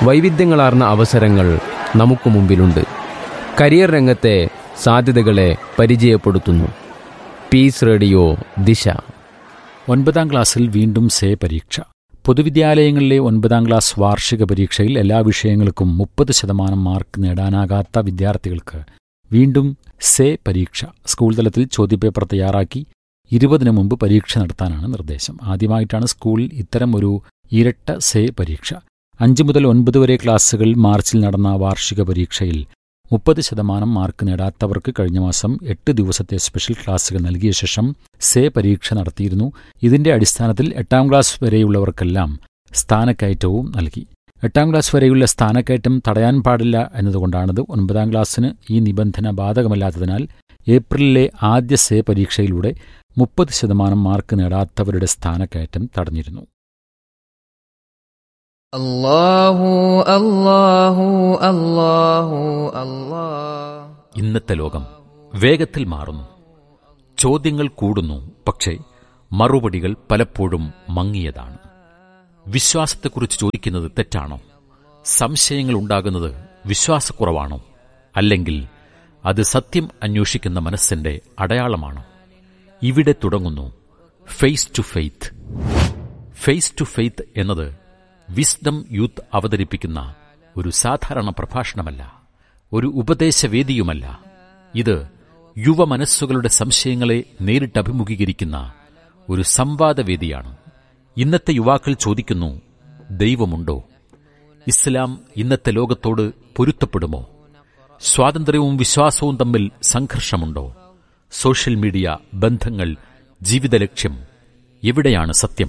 വൈവിധ്യങ്ങളാർന്ന അവസരങ്ങൾ നമുക്ക് മുമ്പിലുണ്ട് കരിയർ രംഗത്തെ സാധ്യതകളെ പരിചയപ്പെടുത്തുന്നു പീസ് റേഡിയോ ദിശ ഒൻപതാം ക്ലാസ്സിൽ വീണ്ടും സേ പരീക്ഷ പൊതുവിദ്യാലയങ്ങളിലെ ഒൻപതാം ക്ലാസ് വാർഷിക പരീക്ഷയിൽ എല്ലാ വിഷയങ്ങൾക്കും മുപ്പത് ശതമാനം മാർക്ക് നേടാനാകാത്ത വിദ്യാർത്ഥികൾക്ക് വീണ്ടും സേ പരീക്ഷ സ്കൂൾ തലത്തിൽ ചോദ്യപേപ്പർ തയ്യാറാക്കി ഇരുപതിനു മുമ്പ് പരീക്ഷ നടത്താനാണ് നിർദ്ദേശം ആദ്യമായിട്ടാണ് സ്കൂളിൽ ഇത്തരം ഒരു ഇരട്ട സേ പരീക്ഷ അഞ്ച് മുതൽ ഒൻപത് വരെ ക്ലാസ്സുകൾ മാർച്ചിൽ നടന്ന വാർഷിക പരീക്ഷയിൽ മുപ്പത് ശതമാനം മാർക്ക് നേടാത്തവർക്ക് കഴിഞ്ഞ മാസം എട്ട് ദിവസത്തെ സ്പെഷ്യൽ ക്ലാസുകൾ നൽകിയ ശേഷം സേ പരീക്ഷ നടത്തിയിരുന്നു ഇതിന്റെ അടിസ്ഥാനത്തിൽ എട്ടാം ക്ലാസ് വരെയുള്ളവർക്കെല്ലാം സ്ഥാനക്കയറ്റവും നൽകി എട്ടാം ക്ലാസ് വരെയുള്ള സ്ഥാനക്കയറ്റം തടയാൻ പാടില്ല എന്നതുകൊണ്ടാണിത് ഒൻപതാം ക്ലാസ്സിന് ഈ നിബന്ധന ബാധകമല്ലാത്തതിനാൽ ഏപ്രിലിലെ ആദ്യ സേ പരീക്ഷയിലൂടെ മുപ്പത് ശതമാനം മാർക്ക് നേടാത്തവരുടെ സ്ഥാനക്കയറ്റം തടഞ്ഞിരുന്നു അല്ലാഹു അല്ലാഹു അല്ലാഹു അല്ലാ ഇന്നത്തെ ലോകം വേഗത്തിൽ മാറുന്നു ചോദ്യങ്ങൾ കൂടുന്നു പക്ഷേ മറുപടികൾ പലപ്പോഴും മങ്ങിയതാണ് വിശ്വാസത്തെക്കുറിച്ച് ചോദിക്കുന്നത് തെറ്റാണോ സംശയങ്ങൾ ഉണ്ടാകുന്നത് വിശ്വാസക്കുറവാണോ അല്ലെങ്കിൽ അത് സത്യം അന്വേഷിക്കുന്ന മനസ്സിന്റെ അടയാളമാണോ ഇവിടെ തുടങ്ങുന്നു face to faith face to faith എന്നത് വിസ്ഡം യൂത്ത് അവതരിപ്പിക്കുന്ന ഒരു സാധാരണ പ്രഭാഷണമല്ല ഒരു ഉപദേശവേദിയുമല്ല ഇത് യുവ മനസ്സുകളുടെ സംശയങ്ങളെ നേരിട്ട് അഭിമുഖീകരിക്കുന്ന ഒരു സംവാദവേദിയാണ് ഇന്നത്തെ യുവാക്കൾ ചോദിക്കുന്നു ദൈവമുണ്ടോ ഇസ്ലാം ഇന്നത്തെ ലോകത്തോട് പൊരുത്തപ്പെടുമോ സ്വാതന്ത്ര്യവും വിശ്വാസവും തമ്മിൽ സംഘർഷമുണ്ടോ സോഷ്യൽ മീഡിയ ബന്ധങ്ങൾ ജീവിത ലക്ഷ്യം എവിടെയാണ് സത്യം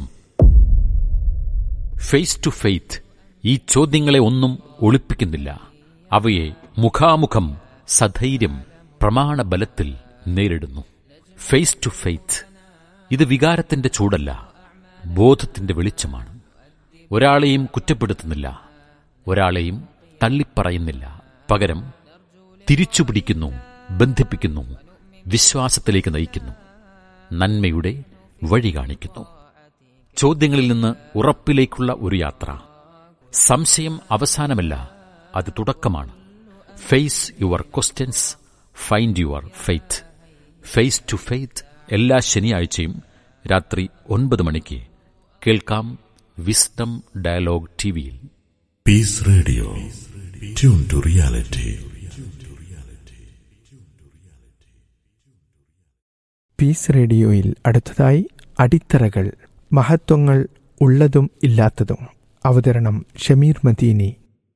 ഫേസ് ടു ഫെയ്ത്ത് ഈ ചോദ്യങ്ങളെ ഒന്നും ഒളിപ്പിക്കുന്നില്ല അവയെ മുഖാമുഖം സധൈര്യം പ്രമാണബലത്തിൽ നേരിടുന്നു ഫേസ് ടു ഫെയ്ത്ത് ഇത് വികാരത്തിന്റെ ചൂടല്ല ബോധത്തിന്റെ വെളിച്ചമാണ് ഒരാളെയും കുറ്റപ്പെടുത്തുന്നില്ല ഒരാളെയും തള്ളിപ്പറയുന്നില്ല പകരം തിരിച്ചുപിടിക്കുന്നു ബന്ധിപ്പിക്കുന്നു വിശ്വാസത്തിലേക്ക് നയിക്കുന്നു നന്മയുടെ വഴി കാണിക്കുന്നു ചോദ്യങ്ങളിൽ നിന്ന് ഉറപ്പിലേക്കുള്ള ഒരു യാത്ര സംശയം അവസാനമല്ല അത് തുടക്കമാണ് face your questions find your faith face to faith എല്ലാ ശനിയാഴ്ചയും രാത്രി ഒൻപത് മണിക്ക് കേൾക്കാം വിസ്ഡം ഡയലോഗ് ടി വിയിൽ Peace Radio. Tune to reality. Peace റേഡിയോയിൽ അടുത്തതായി അടിത്തറകൾ മഹത്വങ്ങൾ ഉള്ളതും ഇല്ലാത്തതും അവതരണം ഷമീർ മദീനി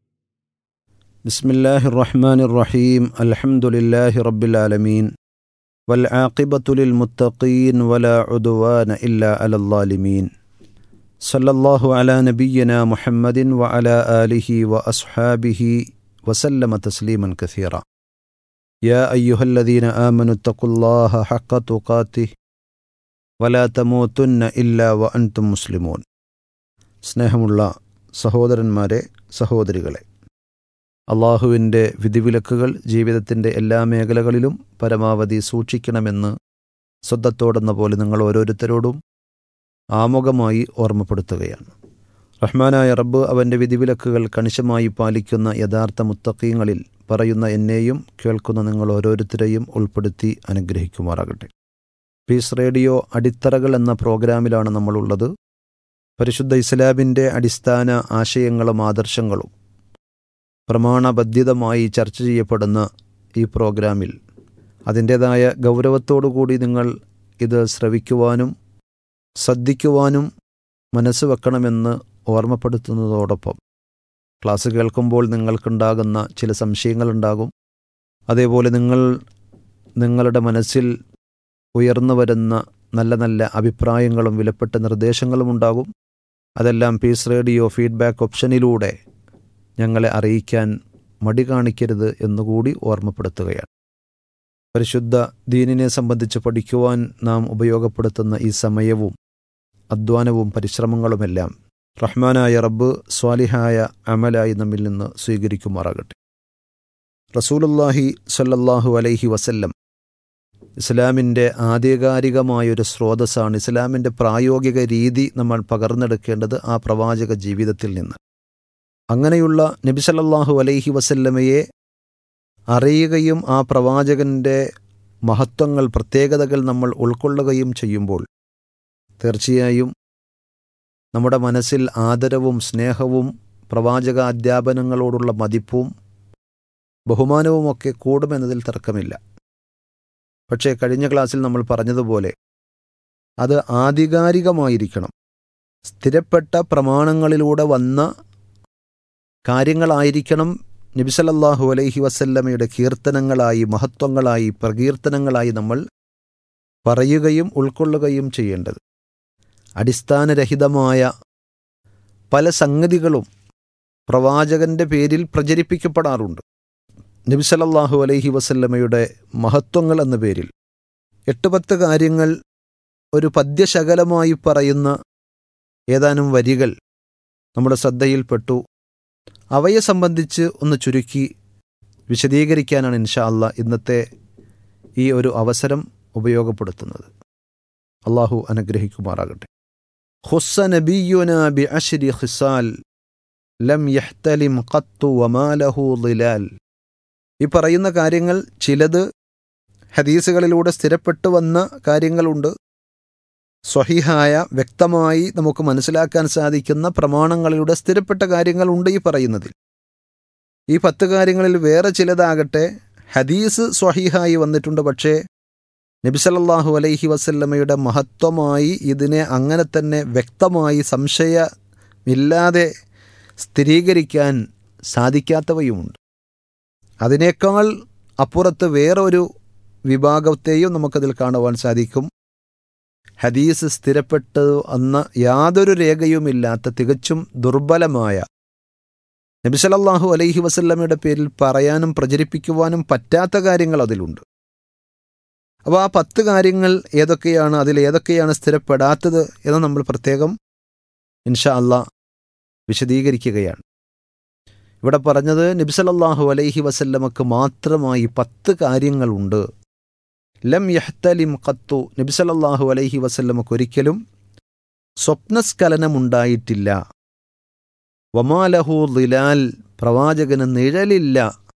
بسم الله الرحمن الرحيم الحمد لله رب العالمين والعاقبة للمتقين ولا عدوان إلا على الظالمين صلى الله على نبينا محمد وعلى آله وأصحابه وسلم تسليما كثيرا يا أيها الذين آمنوا اتقوا الله حق تقاته ولا تموتن إلا وأنتم مسلمون സ്നേഹമുള്ള സഹോദരന്മാരെ സഹോദരികളെ അള്ളാഹുവിൻ്റെ വിധിവിലക്കുകൾ ജീവിതത്തിൻ്റെ എല്ലാ മേഖലകളിലും പരമാവധി സൂക്ഷിക്കണമെന്ന് സ്വന്തത്തോടെന്ന പോലെ നിങ്ങൾ ഓരോരുത്തരോടും ആമുഖമായി ഓർമ്മപ്പെടുത്തുകയാണ് റഹ്മാനായ റബ്ബ് അവൻ്റെ വിധിവിലക്കുകൾ കണിശമായി പാലിക്കുന്ന യഥാർത്ഥ മുത്തക്കീങ്ങളിൽ പറയുന്ന എന്നെയും കേൾക്കുന്ന നിങ്ങൾ ഓരോരുത്തരെയും ഉൾപ്പെടുത്തി അനുഗ്രഹിക്കുമാറാകട്ടെ പീസ് റേഡിയോ അടിത്തറകൾ എന്ന പ്രോഗ്രാമിലാണ് നമ്മളുള്ളത് പരിശുദ്ധ ഇസ്ലാമിൻ്റെ അടിസ്ഥാന ആശയങ്ങളും ആദർശങ്ങളും പ്രമാണബദ്ധിതമായി ചർച്ച ചെയ്യപ്പെടുന്ന ഈ പ്രോഗ്രാമിൽ അതിൻ്റേതായ ഗൗരവത്തോടുകൂടി നിങ്ങൾ ഇത് ശ്രവിക്കുവാനും ശ്രദ്ധിക്കുവാനും മനസ്സ് വെക്കണമെന്ന് ഓർമ്മപ്പെടുത്തുന്നതോടൊപ്പം ക്ലാസ് കേൾക്കുമ്പോൾ നിങ്ങൾക്കുണ്ടാകുന്ന ചില സംശയങ്ങളുണ്ടാകും അതേപോലെ നിങ്ങൾ നിങ്ങളുടെ മനസ്സിൽ ഉയർന്നു വരുന്ന നല്ല നല്ല അഭിപ്രായങ്ങളും വിലപ്പെട്ട നിർദ്ദേശങ്ങളും ഉണ്ടാകും അതെല്ലാം പീസ് റേഡിയോ ഫീഡ്ബാക്ക് ഓപ്ഷനിലൂടെ ഞങ്ങളെ അറിയിക്കാൻ മടി കാണിക്കരുത് എന്നുകൂടി ഓർമ്മപ്പെടുത്തുകയാണ് പരിശുദ്ധ ദീനിനെ സംബന്ധിച്ച് പഠിക്കുവാൻ നാം ഉപയോഗപ്പെടുത്തുന്ന ഈ സമയവും അധ്വാനവും പരിശ്രമങ്ങളുമെല്ലാം റഹ്മാനായ റബ്ബ് സ്വാലിഹായ അമലായി നമ്മിൽ നിന്ന് സ്വീകരിക്കുമാറാകട്ടെ റസൂലുല്ലാഹി സല്ലല്ലാഹു അലൈഹി വസല്ലം ഇസ്ലാമിൻ്റെ ആധികാരികമായൊരു സ്രോതസ്സാണ് ഇസ്ലാമിൻ്റെ പ്രായോഗിക രീതി നമ്മൾ പകർന്നെടുക്കേണ്ടത് ആ പ്രവാചക ജീവിതത്തിൽ നിന്ന് അങ്ങനെയുള്ള നബി സല്ലല്ലാഹു അലൈഹി വസല്ലമയെ അറിയുകയും ആ പ്രവാചകൻ്റെ മഹത്വങ്ങൾ പ്രത്യേകതകൾ നമ്മൾ ഉൾക്കൊള്ളുകയും ചെയ്യുമ്പോൾ തീർച്ചയായും നമ്മുടെ മനസ്സിൽ ആദരവും സ്നേഹവും പ്രവാചക അധ്യാപനങ്ങളോടുള്ള മതിപ്പും ബഹുമാനവുമൊക്കെ കൂടുമെന്നതിൽ തർക്കമില്ല പക്ഷേ കഴിഞ്ഞ ക്ലാസ്സിൽ നമ്മൾ പറഞ്ഞതുപോലെ അത് ആധികാരികമായിരിക്കണം സ്ഥിരപ്പെട്ട പ്രമാണങ്ങളിലൂടെ വന്ന കാര്യങ്ങളായിരിക്കണം നബിസലല്ലാഹു അലൈഹി വസല്ലമയുടെ കീർത്തനങ്ങളായി മഹത്വങ്ങളായി പ്രകീർത്തനങ്ങളായി നമ്മൾ പറയുകയും ഉൾക്കൊള്ളുകയും ചെയ്യേണ്ടത് അടിസ്ഥാനരഹിതമായ പല സംഗതികളും പ്രവാചകന്റെ പേരിൽ പ്രചരിപ്പിക്കപ്പെടാറുണ്ട് നബിസലല്ലാഹു അലൈഹി വസല്ലമയുടെ മഹത്വങ്ങൾ എന്ന പേരിൽ എട്ട് പത്ത് കാര്യങ്ങൾ ഒരു പദ്യശകലമായി പറയുന്ന ഏതാനും വരികൾ നമ്മുടെ ശ്രദ്ധയിൽപ്പെട്ടു അവയെ സംബന്ധിച്ച് ഒന്ന് ചുരുക്കി വിശദീകരിക്കാനാണ് ഇൻഷാ അല്ല ഇന്നത്തെ ഈ ഒരു അവസരം ഉപയോഗപ്പെടുത്തുന്നത് അള്ളാഹു അനുഗ്രഹിക്കുമാറാകട്ടെ ഹുസ്സ നബിയുന ബി അഷ്രി ഖിസാൽ ലം യഹ്തലിം ഖത്തു വമാലഹു ളിലാൽ ഈ പറയുന്ന കാര്യങ്ങൾ ചിലത് ഹദീസുകളിലൂടെ സ്ഥിരപ്പെട്ടു വന്ന കാര്യങ്ങളുണ്ട് സ്വഹിഹായ വ്യക്തമായി നമുക്ക് മനസ്സിലാക്കാൻ സാധിക്കുന്ന പ്രമാണങ്ങളിലൂടെ സ്ഥിരപ്പെട്ട കാര്യങ്ങളുണ്ട് ഈ പറയുന്നതിൽ ഈ പത്ത് കാര്യങ്ങളിൽ വേറെ ചിലതാകട്ടെ ഹദീസ് സ്വഹിഹായി വന്നിട്ടുണ്ട് പക്ഷേ നബിസലല്ലാഹു അലൈഹി വസല്ലമയുടെ മഹത്വമായി ഇതിനെ അങ്ങനെ തന്നെ വ്യക്തമായി സംശയമില്ലാതെ സ്ഥിരീകരിക്കാൻ സാധിക്കാത്തവയുമുണ്ട് അതിനേക്കാൾ അപ്പുറത്ത് വേറൊരു വിഭാഗത്തെയും നമുക്കതിൽ കാണുവാൻ സാധിക്കും ഹദീസ് സ്ഥിരപ്പെട്ടത് എന്ന യാതൊരു രേഖയുമില്ലാത്ത തികച്ചും ദുർബലമായ നബിസലല്ലാഹു അലൈഹി വസല്ലമയുടെ പേരിൽ പറയാനും പ്രചരിപ്പിക്കുവാനും പറ്റാത്ത കാര്യങ്ങൾ അതിലുണ്ട് അപ്പോൾ ആ പത്ത് കാര്യങ്ങൾ ഏതൊക്കെയാണ് അതിൽ ഏതൊക്കെയാണ് സ്ഥിരപ്പെടാത്തത് എന്ന് നമ്മൾ പ്രത്യേകം ഇൻഷാ അള്ളാ വിശദീകരിക്കുകയാണ് ഇവിടെ പറഞ്ഞത് നബിസലല്ലാഹു അലൈഹി വസല്ലമക്ക് മാത്രമായി പത്ത് കാര്യങ്ങളുണ്ട് ലം യഹ്തലിം ഖത്തു നബിസലല്ലാഹു അലൈഹി വസല്ലമക്ക് ഒരിക്കലും സ്വപ്നസ്ഖലനമുണ്ടായിട്ടില്ല വമാലഹു ലിലാൽ പ്രവാചകന് നിഴലില്ല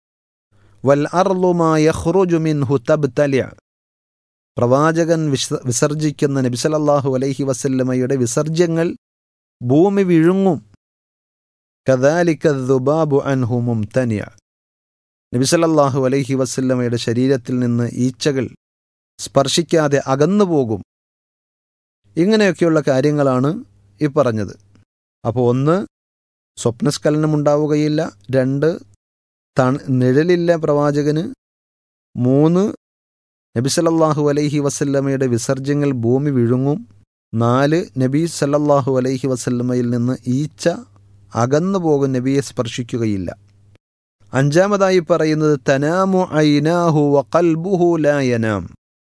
വൽ അർലുമാ യഖ്റുജു മിൻഹു തബ്തലിഅ പ്രവാചകൻ വിസ വിസർജിക്കുന്ന നബിസലല്ലാഹു അലൈഹി വസല്ലമയുടെ വിസർജ്യങ്ങൾ ഭൂമി വിഴുങ്ങും കദാലിക്ക ദുബാബു അൻഹു മുംതനിയ നബിസലല്ലാഹു അലൈഹി വസല്ലമയുടെ ശരീരത്തിൽ നിന്ന് ഈച്ചകൾ സ്പർശിക്കാതെ അകന്നു പോകും ഇങ്ങനെയൊക്കെയുള്ള കാര്യങ്ങളാണ് ഈ പറഞ്ഞത് അപ്പോൾ ഒന്ന് സ്വപ്നസ്ഖലനം ഉണ്ടാവുകയില്ല രണ്ട് തണ നിഴലില്ല പ്രവാചകന് മൂന്ന് നബി സല്ലല്ലാഹു അലൈഹി വസല്ലമയുടെ വിസർജ്യങ്ങൾ ഭൂമി വിഴുങ്ങും നാല് നബി സല്ലല്ലാഹു അലൈഹി വസല്ലമയിൽ നിന്ന് ഈച്ച അകന്നു പോകും നബിയെ സ്പർശിക്കുകയില്ല അഞ്ചാമതായി പറയുന്നത് തനാമു ഐനാഹു വ ഖൽബുഹു ലാ യനാം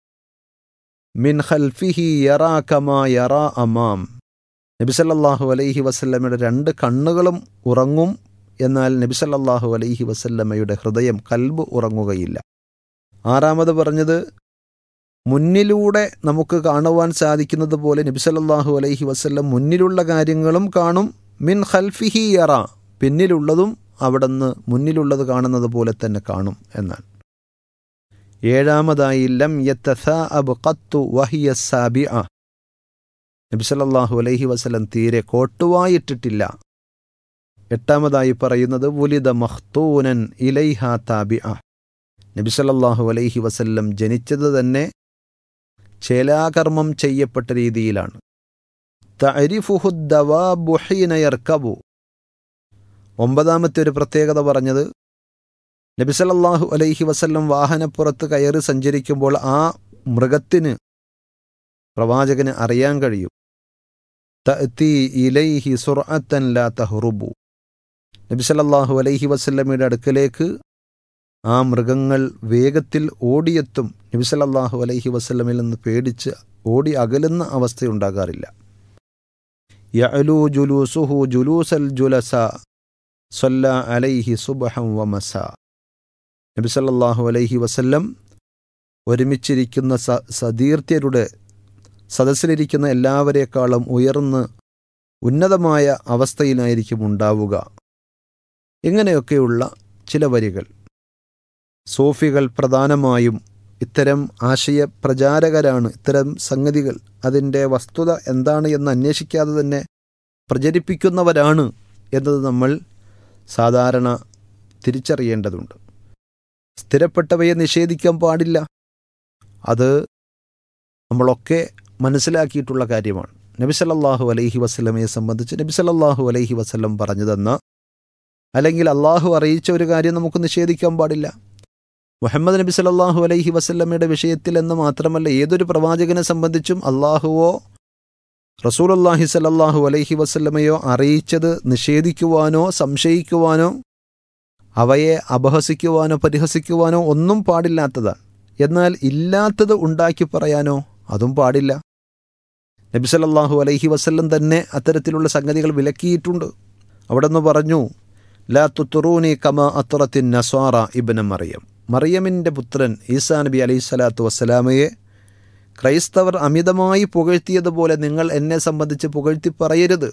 മിൻ ഖൽഫിഹി യറാ കമാ യറാ അമാം നബിസല്ലാഹു അലൈഹി വസല്ലമയുടെ രണ്ട് കണ്ണുകളും ഉറങ്ങും എന്നാൽ നബിസല്ലാഹു അലൈഹി വസല്ലമയുടെ ഹൃദയം കൽബ് ഉറങ്ങുകയില്ല ആറാമത് പറഞ്ഞത് മുന്നിലൂടെ നമുക്ക് കാണുവാൻ സാധിക്കുന്നത് പോലെ നബിസല്ലാഹു അലൈഹി വസല്ലം മുന്നിലുള്ള കാര്യങ്ങളും കാണും മിൻ ഖൽഫിഹി യറ പിന്നിലുള്ളതും അവിടുന്ന് മുന്നിലുള്ളത് കാണുന്നത് പോലെ തന്നെ കാണും എന്നാണ് ഏഴാമതായി ലം യത്തസാഅബ് ഖത്തു വഹിയ സാബിഅ നബിസല്ലാഹു അലൈഹി വസല്ലം തീരെ കോട്ടുവായിട്ടിട്ടില്ല എട്ടാമതായി പറയുന്നത് വുലിദ മഖ്തൂനൻ ഇലൈഹ താബിഅ നബിസല്ലാഹു അലൈഹി വസല്ലം ജനിച്ചത് തന്നെ ചേലാകർമ്മം ചെയ്യപ്പെട്ട രീതിയിലാണ് തരിഫുഹുദ്ദവാബുഹീനയർക്കബു ഒമ്പതാമത്തെ ഒരു പ്രത്യേകത പറഞ്ഞത് നബിസലല്ലാഹു അലൈഹി വസല്ലം വാഹനപ്പുറത്ത് കയറി സഞ്ചരിക്കുമ്പോൾ ആ മൃഗത്തിന് പ്രവാചകന് അറിയാൻ കഴിയും തഅ്തി ഇലൈഹി സുർഅത്തൻ ലാ തഹ്റുബു നബിസലല്ലാഹു അലൈഹി വസല്ലമയുടെ അടുക്കലേക്ക് ആ മൃഗങ്ങൾ വേഗത്തിൽ ഓടിയെത്തും നബിസലല്ലാഹു അലൈഹി വസല്ലമിൽ നിന്ന് പേടിച്ച് ഓടി അകലുന്ന അവസ്ഥയുണ്ടാകാറില്ല യഅലു ജുലൂസുഹു ജുലൂസൽ ജുലസ സല്ല അലൈഹി സുബഹം വമസ നബിസല്ലാഹു അലൈഹി വസല്ലം ഒരുമിച്ചിരിക്കുന്ന സ സതീർത്ഥ്യരുടെ സദസ്സിലിരിക്കുന്ന എല്ലാവരെക്കാളും ഉയർന്ന് ഉന്നതമായ അവസ്ഥയിലായിരിക്കും ഉണ്ടാവുക ഇങ്ങനെയൊക്കെയുള്ള ചില വരികൾ സൂഫികൾ പ്രധാനമായും ഇത്തരം ആശയ പ്രചാരകരാണ് ഇത്തരം സംഗതികൾ അതിൻ്റെ വസ്തുത എന്താണ് എന്ന് അന്വേഷിക്കാതെ തന്നെ പ്രചരിപ്പിക്കുന്നവരാണ് എന്നത് നമ്മൾ സാധാരണ തിരിച്ചറിയേണ്ടതുണ്ട് സ്ഥിരപ്പെട്ടവയെ നിഷേധിക്കാൻ പാടില്ല അത് നമ്മളൊക്കെ മനസ്സിലാക്കിയിട്ടുള്ള കാര്യമാണ് നബി സല്ലല്ലാഹു അലൈഹി വസല്ലമയെ സംബന്ധിച്ച് നബി സല്ലല്ലാഹു അലൈഹി വസല്ലം പറഞ്ഞു തന്ന അല്ലെങ്കിൽ അള്ളാഹു അറിയിച്ച ഒരു കാര്യം നമുക്ക് നിഷേധിക്കാൻ പാടില്ല മുഹമ്മദ് നബി സല്ലല്ലാഹു അലൈഹി വസല്ലമയുടെ വിഷയത്തിൽ എന്ന് മാത്രമല്ല ഏതൊരു പ്രവാചകനെ സംബന്ധിച്ചും അള്ളാഹുവോ റസൂലുള്ളാഹി സല്ലല്ലാഹു അലൈഹി വസല്ലമയോ അറിയിച്ചത് നിഷേധിക്കുവാനോ സംശയിക്കുവാനോ അവയെ അപഹസിക്കുവാനോ പരിഹസിക്കുവാനോ ഒന്നും പാടില്ലാത്തതാണ് എന്നാൽ ഇല്ലാത്തത് ഉണ്ടാക്കി പറയാനോ അതും പാടില്ല നബി സല്ലല്ലാഹു അലൈഹി വസല്ലം തന്നെ അത്തരത്തിലുള്ള സംഗതികൾ വിലക്കിയിട്ടുണ്ട് അവിടെ നിന്ന് പറഞ്ഞു ലാ തുത്തുറൂനി കമ അത്തുറത്തിൻ നസ്വാറ ഇബ്ന മറിയം മറിയമിൻ്റെ പുത്രൻ ഈസാ നബി അലൈഹി സ്വലാത്തു വസ്സലാമയെ ക്രൈസ്തവർ അമിതമായി പുകഴ്ത്തിയതുപോലെ നിങ്ങൾ എന്നെ സംബന്ധിച്ച് പുകഴ്ത്തി പറയരുത്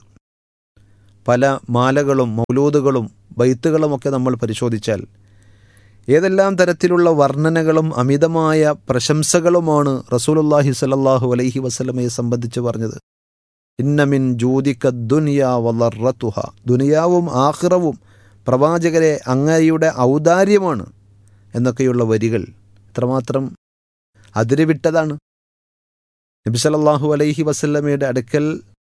പല മാലകളും മൗലൂദുകളും ബൈത്തുകളുമൊക്കെ നമ്മൾ പരിശോധിച്ചാൽ ഏതെല്ലാം തരത്തിലുള്ള വർണ്ണനകളും അമിതമായ പ്രശംസകളുമാണ് റസൂലുല്ലാഹി സല്ലല്ലാഹു അലൈഹി വസല്ലമയെ സംബന്ധിച്ച് പറഞ്ഞത് ഇന്നമിൻ ജൂതിക്ക ദുനിയാ വളറത്തുഹ ദുനിയാവും ആഹ്റവും പ്രവാചകരെ അങ്ങയുടെ ഔദാര്യമാണ് എന്നൊക്കെയുള്ള വരികൾ എത്രമാത്രം അതിരുവിട്ടതാണ് നബി സല്ലല്ലാഹു അലൈഹി വസല്ലമയുടെ അടുക്കൽ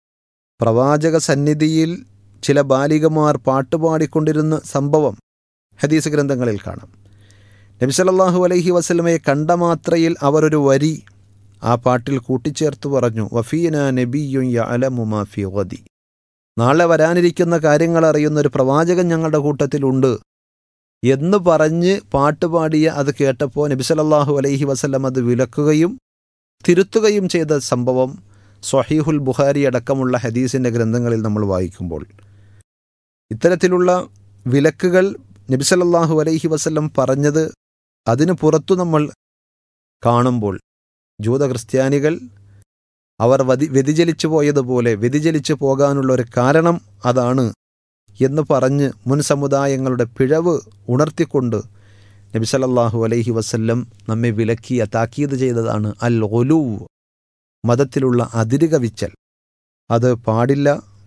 പ്രവാചക സന്നിധിയിൽ ചില ബാലികമാർ പാട്ടുപാടിക്കൊണ്ടിരുന്ന സംഭവം ഹദീസ് ഗ്രന്ഥങ്ങളിൽ കാണാം നബി സല്ലല്ലാഹു അലൈഹി വസല്ലമയെ കണ്ട മാത്രയിൽ അവർ ഒരു വരി ആ പാട്ടിൽ കൂട്ടിച്ചേർത്ത് പറഞ്ഞു വഫീന നബിയുൻ യഅലമു മാ ഫി ഗദി നാളെ വരാനിരിക്കുന്ന കാര്യങ്ങൾ അറിയുന്ന ഒരു പ്രവാചകൻ ഞങ്ങളുടെ കൂട്ടത്തിലുണ്ട് എന്ന് പറഞ്ഞ് പാട്ടുപാടിയ അത് കേട്ടപ്പോൾ നബി സല്ലല്ലാഹു അലൈഹി വസല്ലം അത് വിലക്കുകയും തിരുത്തുകയും ചെയ്ത സംഭവം സ്വഹീഹുൽ ബുഖാരി അടക്കമുള്ള ഹദീസിൻ്റെ ഗ്രന്ഥങ്ങളിൽ നമ്മൾ വായിക്കുമ്പോൾ ഇത്തരത്തിലുള്ള വിലക്കുകൾ നബി സല്ലല്ലാഹു അലൈഹി വസല്ലം പറഞ്ഞത് അതിനു പുറത്തു നമ്മൾ കാണുമ്പോൾ ജൂത ക്രിസ്ത്യാനികൾ അവർ വതി വ്യതിചലിച്ചു പോയതുപോലെ വ്യതിചലിച്ചു പോകാനുള്ള ഒരു കാരണം അതാണ് എന്ന് പറഞ്ഞ് മുൻ സമുദായങ്ങളുടെ പിഴവ് ഉണർത്തിക്കൊണ്ട് നബി സല്ലല്ലാഹു അലൈഹി വസല്ലം നമ്മെ വിലക്കിയ താക്കീത് ചെയ്തതാണ് അൽ ഒലു മതത്തിലുള്ള അതിരുകവിച്ചൽ അത് പാടില്ല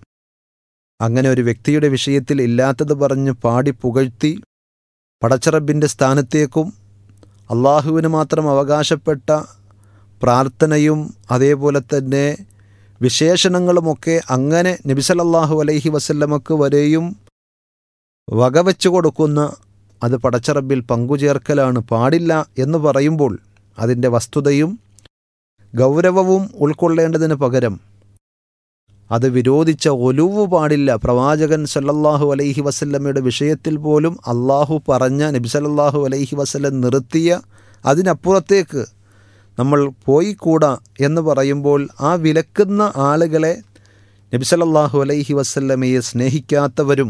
അങ്ങനെ ഒരു വ്യക്തിയുടെ വിഷയത്തിൽ ഇല്ലാത്തത് പറഞ്ഞ് പാടി പുകഴ്ത്തി പടച്ചറബിൻ്റെ സ്ഥാനത്തേക്കും അള്ളാഹുവിന് മാത്രം അവകാശപ്പെട്ട പ്രാർത്ഥനയും അതേപോലെ തന്നെ വിശേഷണങ്ങളുമൊക്കെ അങ്ങനെ നബിസലല്ലാഹു അലൈഹി വസല്ലമക്ക് വരെയും വകവെച്ചു കൊടുക്കുന്ന അത് പടച്ചറബിൽ പങ്കുചേർക്കലാണ് പാടില്ല എന്ന് പറയുമ്പോൾ അതിൻ്റെ വസ്തുതയും ഗൗരവവും ഉൾക്കൊള്ളേണ്ടതിന് പകരം അത് വിരോധിച്ച ഒലുവ് പാടില്ല പ്രവാചകൻ സല്ലല്ലാഹു അലൈഹി വസല്ലമയുടെ വിഷയത്തിൽ പോലും അള്ളാഹു പറഞ്ഞ നബി സല്ലല്ലാഹു അലൈഹി വസല്ലം നിർത്തിയ അതിനപ്പുറത്തേക്ക് നമ്മൾ പോയിക്കൂടാ എന്ന് പറയുമ്പോൾ ആ വിലക്കുന്ന ആളുകളെ നബി സല്ലല്ലാഹു അലൈഹി വസല്ലമയെ സ്നേഹിക്കാത്തവരും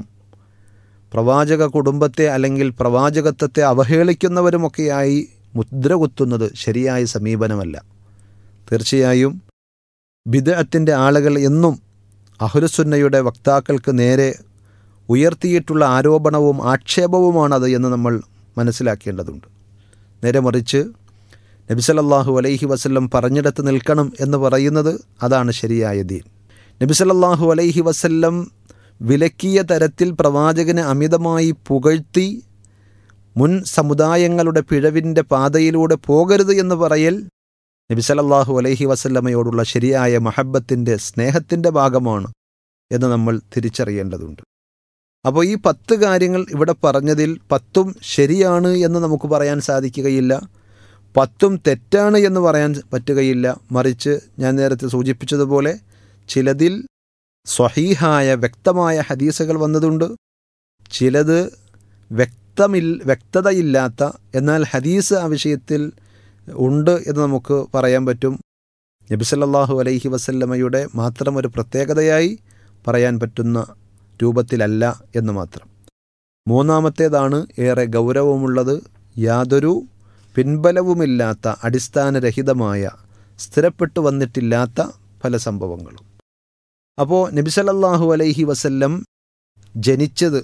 പ്രവാചക കുടുംബത്തെ അല്ലെങ്കിൽ പ്രവാചകത്വത്തെ അവഹേളിക്കുന്നവരുമൊക്കെയായി മുദ്ര കുത്തുന്നത് ശരിയായ സമീപനമല്ല തീർച്ചയായും ബിദഅത്തിൻ്റെ ആളുകൾ എന്നും അഹുലുസുന്നയുടെ വക്താക്കൾക്ക് നേരെ ഉയർത്തിയിട്ടുള്ള ആരോപണവും ആക്ഷേപവുമാണത് എന്ന് നമ്മൾ മനസ്സിലാക്കേണ്ടതുണ്ട് നേരെ മറിച്ച് നബിസലല്ലാഹു അലൈഹി വസല്ലം പറഞ്ഞിടത്ത് നിൽക്കണം എന്ന് പറയുന്നത് അതാണ് ശരിയായ ദീൻ നബിസലല്ലാഹു അലൈഹി വസല്ലം വിലക്കിയ തരത്തിൽ പ്രവാചകനെ അമിതമായി പുകഴ്ത്തി മുൻ സമുദായങ്ങളുടെ പിഴവിൻ്റെ പാതയിലൂടെ പോകരുത് എന്ന് പറയൽ നബിസലല്ലാഹു അലൈഹി വസല്ലമയോടുള്ള ശരിയായ മഹബത്തിൻ്റെ സ്നേഹത്തിൻ്റെ ഭാഗമാണ് എന്ന് നമ്മൾ തിരിച്ചറിയേണ്ടതുണ്ട് അപ്പോൾ ഈ പത്ത് കാര്യങ്ങൾ ഇവിടെ പറഞ്ഞതിൽ പത്തും ശരിയാണ് എന്ന് നമുക്ക് പറയാൻ സാധിക്കുകയില്ല പത്തും തെറ്റാണ് എന്ന് പറയാൻ പറ്റുകയില്ല മറിച്ച് ഞാൻ നേരത്തെ സൂചിപ്പിച്ചതുപോലെ ചിലതിൽ സ്വഹീഹായ വ്യക്തമായ ഹദീസുകൾ വന്നതുണ്ട് ചിലത് വ്യക്തമിൽ വ്യക്തതയില്ലാത്ത എന്നാൽ ഹദീസ് ആ വിഷയത്തിൽ ഉണ്ട് എന്ന് നമുക്ക് പറയാൻ പറ്റും നബിസല്ലാഹു അലൈഹി വസല്ലമയുടെ മാത്രം ഒരു പ്രത്യേകതയായി പറയാൻ പറ്റുന്ന രൂപത്തിലല്ല എന്ന് മാത്രം മൂന്നാമത്തേതാണ് ഏറെ ഗൗരവമുള്ളത് യാതൊരു പിൻബലവുമില്ലാത്ത അടിസ്ഥാനരഹിതമായ സ്ഥിരപ്പെട്ടു വന്നിട്ടില്ലാത്ത പല സംഭവങ്ങളും അപ്പോൾ നബിസലല്ലാഹു അലൈഹി വസല്ലം ജനിച്ചത്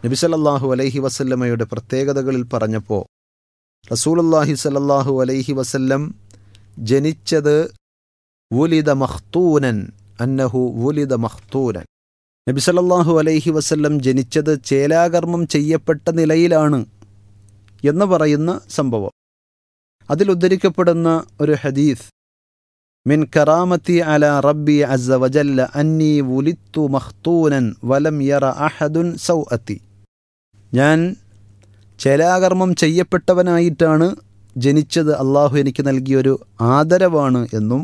നബിസലല്ലാഹു അലൈഹി വസല്ലമയുടെ പ്രത്യേകതകളിൽ പറഞ്ഞപ്പോൾ റസൂലുല്ലാഹി സലല്ലാഹു അലൈഹി വസല്ലം ജനിച്ചത് വുലിദ മഖ്തൂനൻ അന്നഹു വുലിദ മഖ്തൂനൻ നബി സല്ലല്ലാഹു അലൈഹി വസല്ലം ജനിച്ചത് ചേലാകർമ്മം ചെയ്യപ്പെട്ട നിലയിലാണ് എന്ന് പറയുന്ന സംഭവം അതിൽ ഉദ്ധരിക്കപ്പെടുന്ന ഒരു ഹദീസ് മിൻ കറാമത്തി അല റബ്ബി അസ്സ വജല്ല അന്നി വുലിത്തു മഖ്തൂനൻ വലം യറ അഹദുൻ സൗഅത്തി ഞാൻ ചേലാകർമ്മം ചെയ്യപ്പെട്ടവനായിട്ടാണ് ജനിച്ചത് അള്ളാഹു എനിക്ക് നൽകിയൊരു ആദരവാണ് എന്നും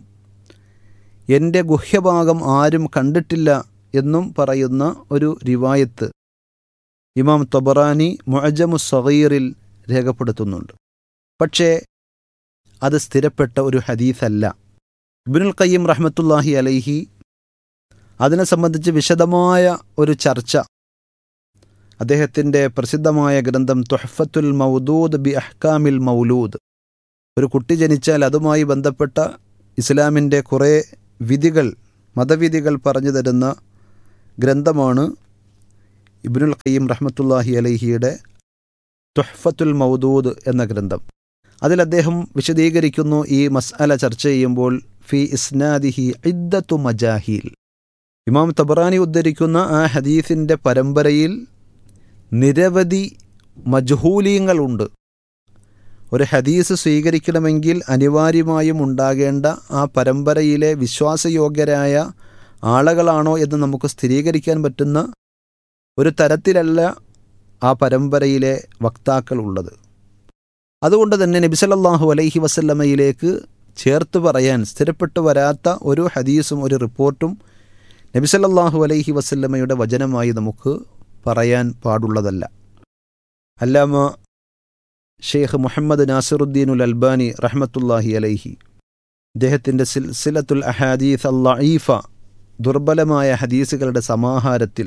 എൻ്റെ ഗുഹ്യഭാഗം ആരും കണ്ടിട്ടില്ല എന്നും പറയുന്ന ഒരു റിവായത്ത് ഇമാം തൊബറാനി മുഅജമു സഗീറിൽ രേഖപ്പെടുത്തുന്നുണ്ട് പക്ഷേ അത് സ്ഥിരപ്പെട്ട ഒരു ഹദീസല്ല ഇബ്നുൽ ഖയ്യിം റഹ്മത്തുല്ലാഹി അലൈഹി അതിനെ സംബന്ധിച്ച് വിശദമായ ഒരു ചർച്ച അദ്ദേഹത്തിൻ്റെ പ്രസിദ്ധമായ ഗ്രന്ഥം തുഹഫത്തുൽ മൗദൂദ് ബി അഹ്കാമിൽ മൗലൂദ് ഒരു കുട്ടി ജനിച്ചാൽ അതുമായി ബന്ധപ്പെട്ട ഇസ്ലാമിൻ്റെ കുറേ വിധികൾ മതവിധികൾ പറഞ്ഞു തരുന്ന ഗ്രന്ഥമാണ് ഇബ്നുൽ ഖയ്യിം റഹ്മത്തുല്ലാഹി അലൈഹിയുടെ തുഹ്ഫത്തുൽ മൗദൂദ് എന്ന ഗ്രന്ഥം അതിൽ അദ്ദേഹം വിശദീകരിക്കുന്നു ഈ മസ്അല ചർച്ച ചെയ്യുമ്പോൾ ഫി ഇസ്നാദിഹി ഇദ്ദത്തു മജാഹീൽ ഇമാം തബറാനി ഉദ്ധരിക്കുന്ന ആ ഹദീസിൻ്റെ പരമ്പരയിൽ നിരവധി മജ്ഹൂലീങ്ങളുണ്ട് ഒരു ഹദീസ് സ്വീകരിക്കണമെങ്കിൽ അനിവാര്യമായും ഉണ്ടാകേണ്ട ആ പരമ്പരയിലെ വിശ്വാസയോഗ്യരായ ആളുകളാണോ എന്ന് നമുക്ക് സ്ഥിരീകരിക്കാൻ പറ്റുന്ന ഒരു തരത്തിലല്ല ആ പരമ്പരയിലെ വക്താക്കൾ ഉള്ളത് അതുകൊണ്ട് തന്നെ നബിസലല്ലാഹു അലൈഹി വസല്ലമയിലേക്ക് ചേർത്ത് പറയാൻ സ്ഥിരപ്പെട്ടു വരാത്ത ഒരു ഹദീസും ഒരു റിപ്പോർട്ടും നബിസലല്ലാഹു അലൈഹി വസല്ലമയുടെ വചനമായി നമുക്ക് പറയാൻ പാടുള്ളതല്ല അല്ലാമ ഷെയ്ഖ് മുഹമ്മദ് നാസിറുദ്ദീനുൽ അൽബാനി റഹ്മത്തുല്ലാഹി അലൈഹി അദ്ദേഹത്തിൻ്റെ സിൽസിലത്തുൽ അഹാദീസ് അല്ലഈഫ ദുർബലമായ ഹദീസുകളുടെ സമാഹാരത്തിൽ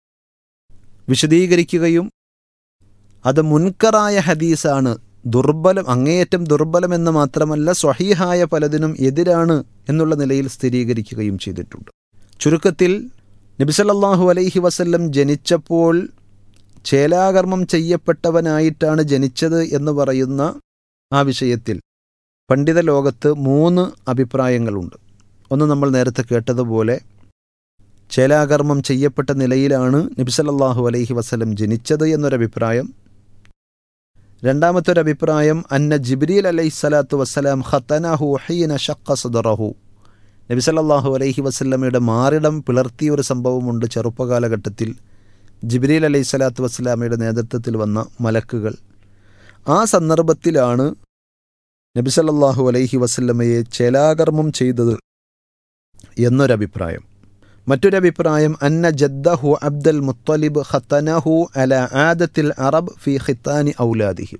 വിശദീകരിക്കുകയും അത് മുൻകറായ ഹദീസാണ് ദുർബലം അങ്ങേയറ്റം ദുർബലമെന്ന് മാത്രമല്ല സ്വഹീഹായ പലതിനും എതിരാണ് എന്നുള്ള നിലയിൽ സ്ഥിരീകരിക്കുകയും ചെയ്തിട്ടുണ്ട് ചുരുക്കത്തിൽ നബിസലല്ലാഹു അലൈഹി വസല്ലം ജനിച്ചപ്പോൾ ചേലാകർമ്മം ചെയ്യപ്പെട്ടവനായിട്ടാണ് ജനിച്ചത് എന്ന് പറയുന്ന ആ വിഷയത്തിൽ പണ്ഡിത ലോകത്ത് മൂന്ന് അഭിപ്രായങ്ങളുണ്ട് ഒന്ന് നമ്മൾ നേരത്തെ കേട്ടതുപോലെ ചേലാകർമ്മം ചെയ്യപ്പെട്ട നിലയിലാണ് നബിസലല്ലാഹു അലൈഹി വസല്ലം ജനിച്ചത് എന്നൊരഭിപ്രായം രണ്ടാമത്തെ ഒരു അഭിപ്രായം അന്ന ജിബ്രീൽ അലൈഹി സ്വലാത്തു വസ്സലാം ഖത്തനഹു ഹീന ഷക്ക സദറഹു നബി സല്ലല്ലാഹു അലൈഹി വസല്ലമയുടെ മാറിടം പിളർത്തിയ ഒരു സംഭവമുണ്ട് ചെറുപ്പകാലഘട്ടത്തിൽ ജിബ്രീൽ അലൈഹി സ്വലാത്തു വസ്സലാമയുടെ നേതൃത്വത്തിൽ വന്ന മലക്കുകൾ ആ സന്ദർഭത്തിലാണ് നബി സല്ലല്ലാഹു അലൈഹി വസല്ലമയെ ചേലാകർമ്മം ചെയ്തത് എന്നൊരഭിപ്രായം മറ്റൊരഭിപ്രായം അന്ന ജദ്ദഹു അബ്ദൽ മുത്തലിബ് ഖത്തനഹു അല ആദത്തിൽ അറബ് ഫി ഖിത്താനി ഔലാദിഹി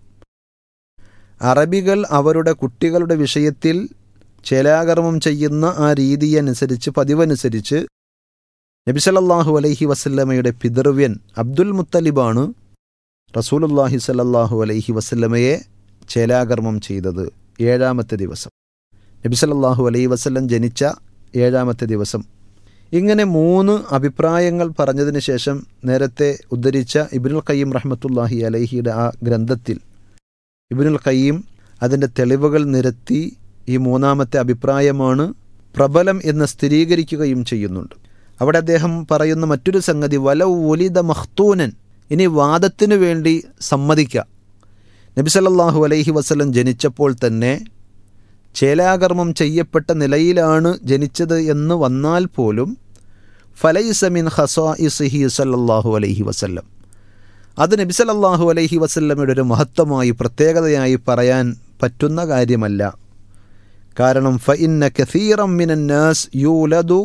അറബികൾ അവരുടെ കുട്ടികളുടെ വിഷയത്തിൽ ചേലാകർമ്മം ചെയ്യുന്ന ആ രീതിയനുസരിച്ച് പതിവനുസരിച്ച് നബിസലല്ലാഹു അലൈഹി വസല്ലമയുടെ പിതൃവ്യൻ അബ്ദുൽ മുത്തലിബാണ് റസൂലുല്ലാഹി സലല്ലാഹു അലൈഹി വസല്ലമയെ ചേലാകർമ്മം ചെയ്തത് ഏഴാമത്തെ ദിവസം നബിസലല്ലാഹു അലൈഹി വസല്ലം ജനിച്ച ഏഴാമത്തെ ദിവസം ഇങ്ങനെ മൂന്ന് അഭിപ്രായങ്ങൾ പറഞ്ഞതിന് ശേഷം നേരത്തെ ഉദ്ധരിച്ച ഇബിനുൽ ഖയ്യം റഹ്മത്തുല്ലാഹി അലൈഹിയുടെ ആ ഗ്രന്ഥത്തിൽ ഇബിനുൽ ഖയ്യം അതിൻ്റെ തെളിവുകൾ നിരത്തി ഈ മൂന്നാമത്തെ അഭിപ്രായമാണ് പ്രബലം എന്ന് സ്ഥിരീകരിക്കുകയും ചെയ്യുന്നുണ്ട് അവിടെ അദ്ദേഹം പറയുന്ന മറ്റൊരു സംഗതി വല ഒലിത മഖ്തൂനൻ ഇനി വാദത്തിനു വേണ്ടി സമ്മതിക്കാം നബി സല്ലല്ലാഹു അലൈഹി വസല്ലം ജനിച്ചപ്പോൾ തന്നെ ചേലാകർമ്മം ചെയ്യപ്പെട്ട നിലയിലാണ് ജനിച്ചത് എന്ന് വന്നാൽ പോലും ഫലൈസമിൻ ഹസാഇസിഹി സല്ലല്ലാഹു അലൈഹി വസല്ലം അത് നബി സല്ലല്ലാഹു അലൈഹി വസല്ലമയുടെ ഒരു മഹത്വമായി പ്രത്യേകതയായി പറയാൻ പറ്റുന്ന കാര്യമല്ല കാരണം ഫഇന്ന കസീറം മിനന്നാസ് യൂലദു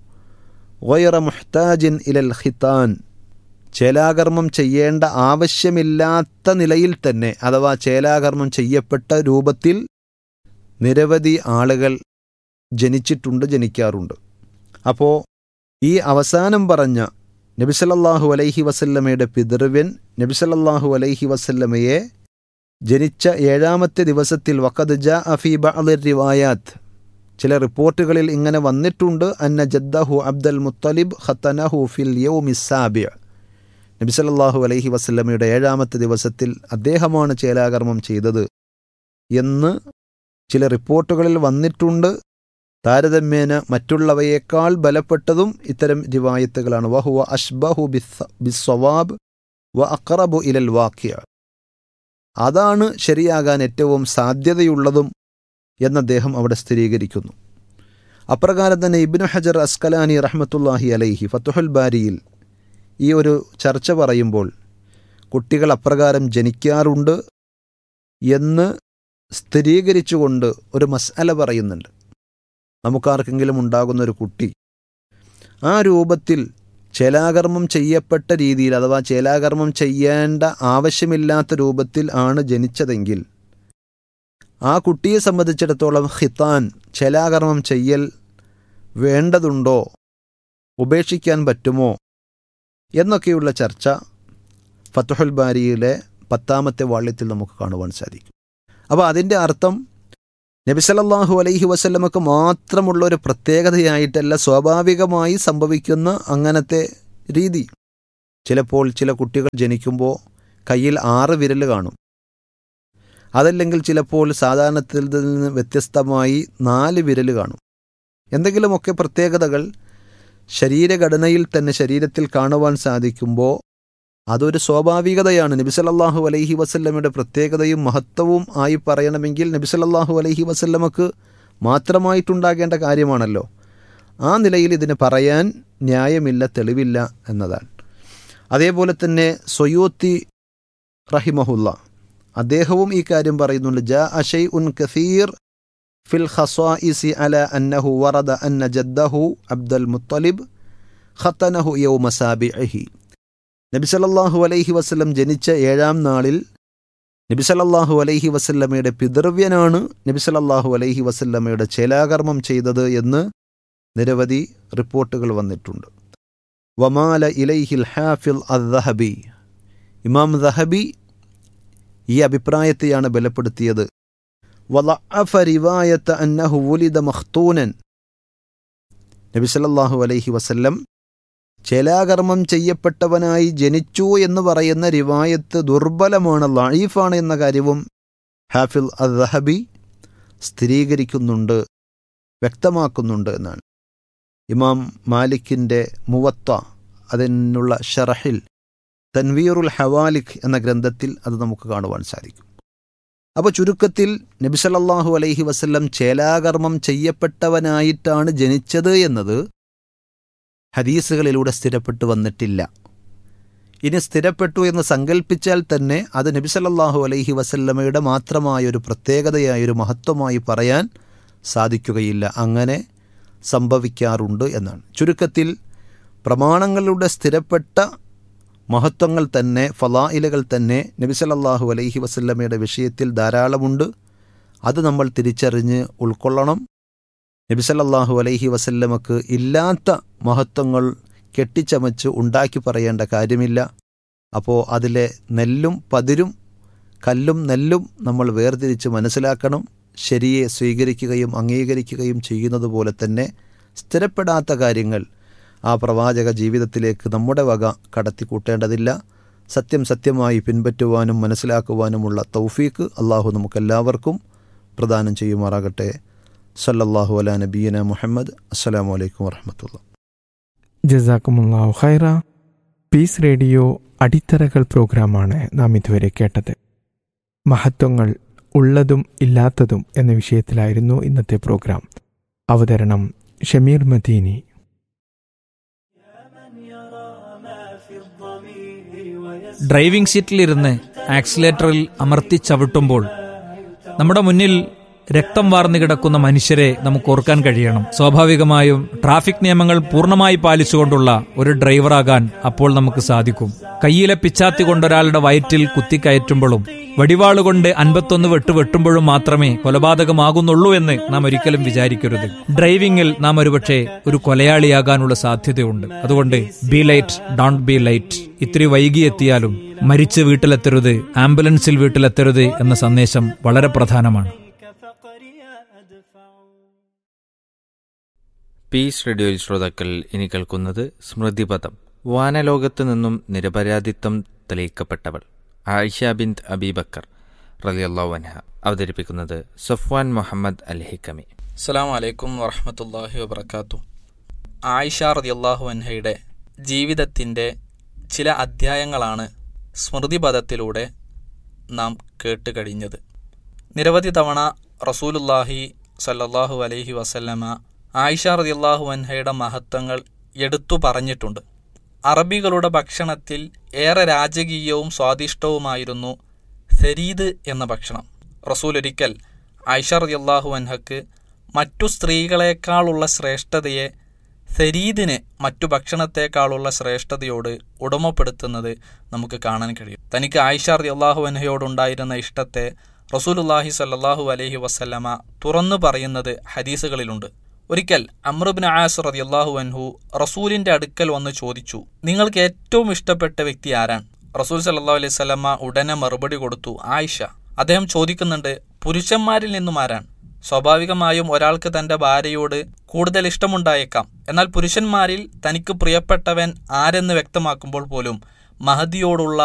ഗൈറ മുഹ്താജിൻ ഇലൽ ഖിത്താൻ ചേലാകർമ്മം ചെയ്യേണ്ട ആവശ്യമില്ലാത്ത നിലയിൽ തന്നെ അഥവാ ചേലാകർമ്മം ചെയ്യപ്പെട്ട രൂപത്തിൽ നിരവധി ആളുകൾ ജനിച്ചിട്ടുണ്ട് ജനിക്കാറുണ്ട് അപ്പോൾ ഈ അവസാനം പറഞ്ഞ നബിസലല്ലാഹു അലൈഹി വസല്ലമയുടെ പിതൃവ്യൻ നബിസലല്ലാഹു അലൈഹി വസല്ലമയെ ജനിച്ച ഏഴാമത്തെ ദിവസത്തിൽ വഖദ് ജാ അഫി ബഅദിർ റിവായാത്ത് ചില റിപ്പോർട്ടുകളിൽ ഇങ്ങനെ വന്നിട്ടുണ്ട് അന്ന ജദ്ദഹു അബ്ദൽ മുത്തലിബ് ഖത്തനഹു ഫിൽ യൗമി സാബിഅ നബിസല്ലാഹു അലൈഹി വസല്ലമയുടെ ഏഴാമത്തെ ദിവസത്തിൽ അദ്ദേഹമാണ് ചേലാകർമ്മം ചെയ്തത് എന്ന് ചില റിപ്പോർട്ടുകളിൽ വന്നിട്ടുണ്ട് താരതമ്യേന മറ്റുള്ളവയേക്കാൾ ബലപ്പെട്ടതും ഇത്തരം റിവായത്തുകളാണ് വഹുവ അഷ്ബഹു ബിസ് ബിസ്വവാബ് വ അഖറബു ഇലൽ വാക്യ അതാണ് ശരിയാകാൻ ഏറ്റവും സാധ്യതയുള്ളതും എന്ന് അദ്ദേഹം അവിടെ സ്ഥിരീകരിക്കുന്നു അപ്രകാരം തന്നെ ഇബ്നു ഹജർ അസ്കലാനി റഹ്മത്തുല്ലാഹി അലൈഹി ഫത്തുഹുൽ ബാരിയിൽ ഈ ഒരു ചർച്ച പറയുമ്പോൾ കുട്ടികൾ അപ്രകാരം ജനിക്കാറുണ്ട് എന്ന് സ്ഥിരീകരിച്ചുകൊണ്ട് ഒരു മസ്അല പറയുന്നുണ്ട് നമുക്കാർക്കെങ്കിലും ഉണ്ടാകുന്ന ഒരു കുട്ടി ആ രൂപത്തിൽ ചേലാകർമ്മം ചെയ്യപ്പെട്ട രീതിയിൽ അഥവാ ചേലാകർമ്മം ചെയ്യേണ്ട ആവശ്യമില്ലാത്ത രൂപത്തിൽ ആണ് ജനിച്ചതെങ്കിൽ ആ കുട്ടിയെ സംബന്ധിച്ചിടത്തോളം ഹിത്താൻ ചേലാകർമ്മം ചെയ്യൽ വേണ്ടതുണ്ടോ ഉപേക്ഷിക്കാൻ പറ്റുമോ എന്നൊക്കെയുള്ള ചർച്ച ഫത്തുഹുൽ ബാരിയിലെ പത്താമത്തെ വാള്യത്തിൽ നമുക്ക് കാണുവാൻ സാധിക്കും അപ്പോൾ അതിൻ്റെ അർത്ഥം നബിസലല്ലാഹു അലൈഹി വസല്ലമക്ക് മാത്രമുള്ള ഒരു പ്രത്യേകതയായിട്ടല്ല സ്വാഭാവികമായി സംഭവിക്കുന്ന അങ്ങനത്തെ രീതി ചിലപ്പോൾ ചില കുട്ടികൾ ജനിക്കുമ്പോൾ കയ്യിൽ ആറ് വിരൽ കാണും അതല്ലെങ്കിൽ ചിലപ്പോൾ സാധാരണത്തിൽ നിന്ന് വ്യത്യസ്തമായി നാല് വിരൽ കാണും എന്തെങ്കിലുമൊക്കെ പ്രത്യേകതകൾ ശരീരഘടനയിൽ തന്നെ ശരീരത്തിൽ കാണുവാൻ സാധിക്കുമ്പോൾ അതൊരു സ്വാഭാവികതയാണ് നബിസലല്ലാഹു അലൈഹി വസല്ലമയുടെ പ്രത്യേകതയും മഹത്വവും ആയി പറയണമെങ്കിൽ നബിസലല്ലാഹു അലൈഹി വസല്ലമക്ക് മാത്രമായിട്ടുണ്ടാകേണ്ട കാര്യമാണല്ലോ ആ നിലയിൽ ഇതിന് പറയാൻ ന്യായമില്ല തെളിവില്ല എന്നതാണ് അതേപോലെ തന്നെ സൊയൂത്തി റഹിമഹുല്ല അദ്ദേഹവും ഈ കാര്യം പറയുന്നുണ്ട് ജാ അഷൈ ഉൻ കസീർ ഫിൽ ഖസ്വാഇസി അല അന്നഹു വറദ അന്ന ജദ്ദഹു അബ്ദുൽ മുത്തലിബ് ഖത്തനഹു യൗമ സാബിഅഹി നബി സല്ലല്ലാഹു അലൈഹി വസല്ലം ജനിച്ച ഏഴാം നാളിൽ നബി സല്ലല്ലാഹു അലൈഹി വസല്ലമയുടെ പിതൃവ്യനാണ് നബി സല്ലല്ലാഹു അലൈഹി വസല്ലമയുടെ ചേലാകർമ്മം ചെയ്തത് എന്ന് നിരവധി റിപ്പോർട്ടുകൾ വന്നിട്ടുണ്ട് വമാല ഇലൈഹിൽ ഹാഫിൽ അദ്ദഹബി ഇമാം ദഹബി ഈ അഭിപ്രായത്തെയാണ് ബലപ്പെടുത്തിയത് വലഅഫ റിവായത്ത് അന്നഹു വുലിദ മഖ്തൂനൻ നബി സല്ലല്ലാഹു അലൈഹി വസല്ലം ചേലാകർമ്മം ചെയ്യപ്പെട്ടവനായി ജനിച്ചു എന്ന് പറയുന്ന റിവായത്ത് ദുർബലമാണ് ലൈഫാണ് എന്ന കാര്യവും ഹാഫിൽ അദ്ഹബി സ്ഥിരീകരിക്കുന്നുണ്ട് വ്യക്തമാക്കുന്നുണ്ട് എന്നാണ് ഇമാം മാലിക്കിൻ്റെ മുവത്ത അതിനുള്ള ഷറഹിൽ തൻവീറുൽ ഹവാലിഖ് എന്ന ഗ്രന്ഥത്തിൽ അത് നമുക്ക് കാണുവാൻ സാധിക്കും അപ്പോൾ ചുരുക്കത്തിൽ നബിസലല്ലാഹു അലൈഹി വസല്ലം ചേലാകർമ്മം ചെയ്യപ്പെട്ടവനായിട്ടാണ് ജനിച്ചത് എന്നത് ഹദീസുകളിലൂടെ സ്ഥിരപ്പെട്ടു വന്നിട്ടില്ല ഇനി സ്ഥിരപ്പെട്ടു എന്ന് സങ്കല്പിച്ചാൽ തന്നെ അത് നബി സല്ലല്ലാഹു അലൈഹി വസല്ലമയുടെ മാത്രമായൊരു പ്രത്യേകതയായൊരു മഹത്വമായി പറയാൻ സാധിക്കുകയില്ല അങ്ങനെ സംഭവിക്കാറുണ്ട് എന്നാണ് ചുരുക്കത്തിൽ പ്രമാണങ്ങളുടെ സ്ഥിരപ്പെട്ട മഹത്വങ്ങൾ തന്നെ ഫലായിലുകൾ തന്നെ നബി സല്ലല്ലാഹു അലൈഹി വസല്ലമയുടെ വിഷയത്തിൽ ധാരാളമുണ്ട് അത് നമ്മൾ തിരിച്ചറിഞ്ഞ് ഉൾക്കൊള്ളണം നബി സല്ലല്ലാഹു അലൈഹി വസല്ലമക്ക് ഇല്ലാത്ത മഹത്വങ്ങൾ കെട്ടിച്ചമച്ച് ഉണ്ടാക്കി പറയേണ്ട കാര്യമില്ല അപ്പോൾ അതിലെ നെല്ലും പതിരും കല്ലും നെല്ലും നമ്മൾ വേർതിരിച്ച് മനസ്സിലാക്കണം ശരിയെ സ്വീകരിക്കുകയും അംഗീകരിക്കുകയും ചെയ്യുന്നത് പോലെ തന്നെ സ്ഥിരപ്പെടാത്ത കാര്യങ്ങൾ ആ പ്രവാചക ജീവിതത്തിലേക്ക് നമ്മുടെ വക കടത്തിക്കൂട്ടേണ്ടതില്ല സത്യം സത്യമായി പിൻപറ്റുവാനും മനസ്സിലാക്കുവാനുമുള്ള തൗഫീക്ക് അള്ളാഹു നമുക്കെല്ലാവർക്കും പ്രദാനം ചെയ്യുമാറാകട്ടെ സല്ലല്ലാഹു അല നബീന മുഹമ്മദ് അസ്സലാമു അലൈക്കും വറഹമത്തുള്ള ജസാക്കുമുല്ലാഹു ഖൈറ പീസ് റേഡിയോ അടിത്തറകൾ പ്രോഗ്രാമാണ് നാം ഇതുവരെ കേട്ടത് മഹത്വങ്ങൾ ഉള്ളതും ഇല്ലാത്തതും എന്ന വിഷയത്തിലായിരുന്നു ഇന്നത്തെ പ്രോഗ്രാം അവതരണം ഷമീർ മദീനി ഡ്രൈവിംഗ് സീറ്റിലിരുന്ന് ആക്സിലേറ്ററിൽ അമർത്തി ചവിട്ടുമ്പോൾ നമ്മുടെ മുന്നിൽ രക്തം വാർന്നു കിടക്കുന്ന മനുഷ്യരെ നമുക്ക് ഓർക്കാൻ കഴിയണം സ്വാഭാവികമായും ട്രാഫിക് നിയമങ്ങൾ പൂർണ്ണമായി പാലിച്ചുകൊണ്ടുള്ള ഒരു ഡ്രൈവറാകാൻ അപ്പോൾ നമുക്ക് സാധിക്കും കയ്യിലെ പിച്ചാത്തി കൊണ്ടൊരാളുടെ വയറ്റിൽ കുത്തിക്കയറ്റുമ്പോഴും വടിവാളുകൊണ്ട് അൻപത്തൊന്ന് വെട്ട് വെട്ടുമ്പോഴും മാത്രമേ കൊലപാതകമാകുന്നുള്ളൂ എന്ന് നാം ഒരിക്കലും വിചാരിക്കരുത് ഡ്രൈവിംഗിൽ നാം ഒരുപക്ഷെ ഒരു കൊലയാളിയാകാനുള്ള സാധ്യതയുണ്ട് അതുകൊണ്ട് be late don't be late ഇത്തിരി വൈകിയെത്തിയാലും മരിച്ച് വീട്ടിലെത്തരുത് ആംബുലൻസിൽ വീട്ടിലെത്തരുത് എന്ന സന്ദേശം വളരെ പ്രധാനമാണ് പീസ് റേഡിയോയിൽ ശ്രോതാക്കൾ ഇനി കേൾക്കുന്നത് സ്മൃതിപഥം വാനലോകത്തു നിന്നും നിരപരാധിത്വം തെളിയിക്കപ്പെട്ടവൾ ആയിഷ ബിന്ത് അബീബക്കർ റലിയല്ലാഹു അൻഹ അവതരിപ്പിക്കുന്നത് സഫ്വാൻ മുഹമ്മദ് അൽ ഹിക്കമി അസ്സാം വലൈക്കും വറഹമത്തല്ലാഹി വബർക്കാത്തു ആയിഷ റതിയല്ലാഹു അൻഹയുടെ ജീവിതത്തിൻ്റെ ചില അധ്യായങ്ങളാണ് സ്മൃതിപഥത്തിലൂടെ നാം കേട്ട് കഴിഞ്ഞത് നിരവധി തവണ റസൂലുല്ലാഹി സല്ലല്ലാഹു അലൈഹി വസല്ലമ ആയിഷ റതിയല്ലാഹു അൻഹയുടെ മഹത്വങ്ങൾ എടുത്തു പറഞ്ഞിട്ടുണ്ട് അറബികളുടെ ഭക്ഷണത്തിൽ ഏറെ രാജകീയവും സ്വാദിഷ്ടവുമായിരുന്നു സരീദ് എന്ന ഭക്ഷണം റസൂൽ ഒരിക്കൽ ആയിഷ റളിയല്ലാഹു അൻഹക്ക് മറ്റു സ്ത്രീകളെക്കാളുള്ള ശ്രേഷ്ഠതയെ സരീദിന് മറ്റു ഭക്ഷണത്തെക്കാളുള്ള ശ്രേഷ്ഠതയോട് ഉടമപ്പെടുത്തുന്നത് നമുക്ക് കാണാൻ കഴിയും തനിക്ക് ആയിഷ റളിയല്ലാഹു അൻഹയോടുണ്ടായിരുന്ന ഇഷ്ടത്തെ റസൂലുല്ലാഹി സല്ലല്ലാഹു അലൈഹി വസല്ലമ തുറന്നു പറയുന്നത് ഹദീസുകളിലുണ്ട് ഒരിക്കൽ അമ്രുബിൻ ആസ് റളിയല്ലാഹു അൻഹു റസൂലിന്റെ അടുക്കൽ വന്ന് ചോദിച്ചു നിങ്ങൾക്ക് ഏറ്റവും ഇഷ്ടപ്പെട്ട വ്യക്തി ആരാണ് റസൂൽ സല്ലല്ലാഹു അലൈഹി വസല്ലമ ഉടനെ മറുപടി കൊടുത്തു ആയിഷ അദ്ദേഹം ചോദിക്കുന്നുണ്ട് പുരുഷന്മാരിൽ നിന്നും ആരാണ് സ്വാഭാവികമായും ഒരാൾക്ക് തന്റെ ഭാര്യയോട് കൂടുതൽ ഇഷ്ടമുണ്ടായേക്കാം എന്നാൽ പുരുഷന്മാരിൽ തനിക്ക് പ്രിയപ്പെട്ടവൻ ആരെന്ന് വ്യക്തമാക്കുമ്പോൾ പോലും മഹദിയോടുള്ള